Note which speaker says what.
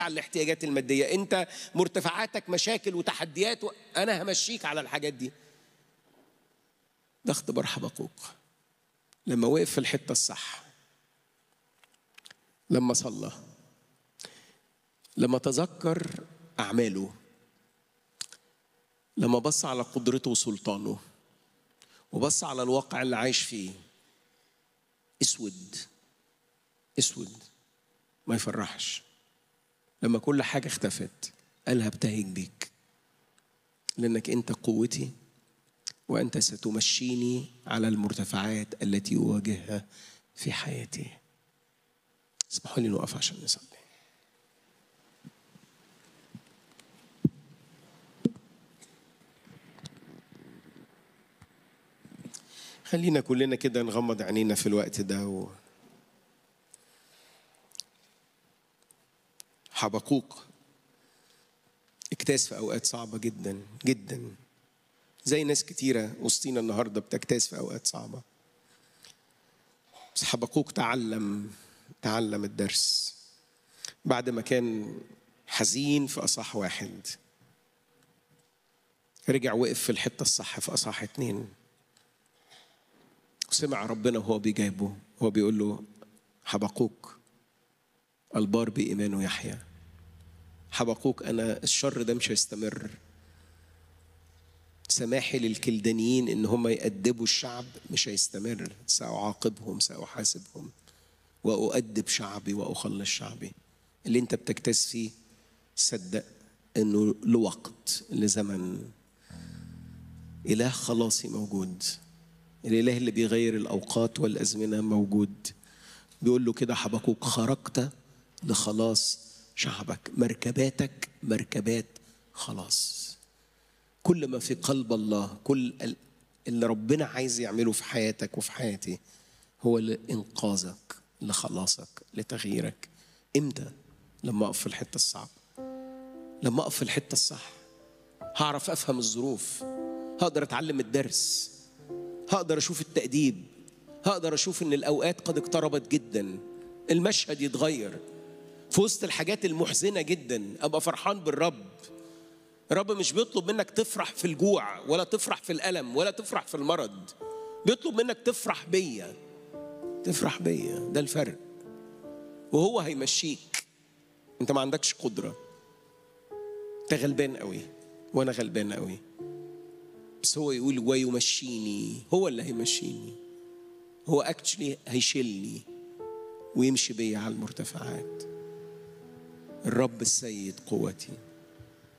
Speaker 1: على الاحتياجات الماديه انت مرتفعاتك مشاكل وتحديات و... انا همشيك على الحاجات دي ده اختبار حبقوق لما وقف في الحته الصح لما صلى لما تذكر اعماله لما بص على قدرته وسلطانه وبص على الواقع اللي عايش فيه اسود اسود ما يفرحش لما كل حاجة اختفت قال هبتهج بيك لأنك أنت قوتي وأنت ستمشيني على المرتفعات التي أواجهها في حياتي اسمحوا لي نقف عشان نصلي خلينا كلنا كده نغمض عينينا في الوقت ده و... حبقوق اجتاز في اوقات صعبه جدا جدا زي ناس كتيره وسطينا النهارده بتجتاز في اوقات صعبه بس حبقوق تعلم تعلم الدرس بعد ما كان حزين في اصح واحد رجع وقف في الحته الصح في اصح اتنين وسمع ربنا وهو بيجايبه هو بيقول له حبقوك البار بإيمانه يحيى حبقوك أنا الشر ده مش هيستمر سماحي للكلدانيين إن هم يأدبوا الشعب مش هيستمر سأعاقبهم سأحاسبهم وأؤدب شعبي وأخلص شعبي اللي أنت بتجتاز فيه صدق إنه لوقت لزمن إله خلاصي موجود الإله اللي بيغير الأوقات والأزمنة موجود بيقول له كده حبقوك خرجت لخلاص شعبك مركباتك مركبات خلاص كل ما في قلب الله كل اللي ربنا عايز يعمله في حياتك وفي حياتي هو لإنقاذك لخلاصك لتغييرك امتى لما اقف في الحته الصعبه لما اقف في الحته الصح هعرف افهم الظروف هقدر اتعلم الدرس هقدر اشوف التأديب هقدر اشوف ان الاوقات قد اقتربت جدا المشهد يتغير في وسط الحاجات المحزنة جدا ابقى فرحان بالرب الرب مش بيطلب منك تفرح في الجوع ولا تفرح في الألم ولا تفرح في المرض بيطلب منك تفرح بيا تفرح بيا ده الفرق وهو هيمشيك انت ما عندكش قدرة انت غلبان قوي وانا غلبان قوي بس هو يقول ويمشيني هو اللي هيمشيني هو اكشلي هيشيلني ويمشي بيا على المرتفعات الرب السيد قوتي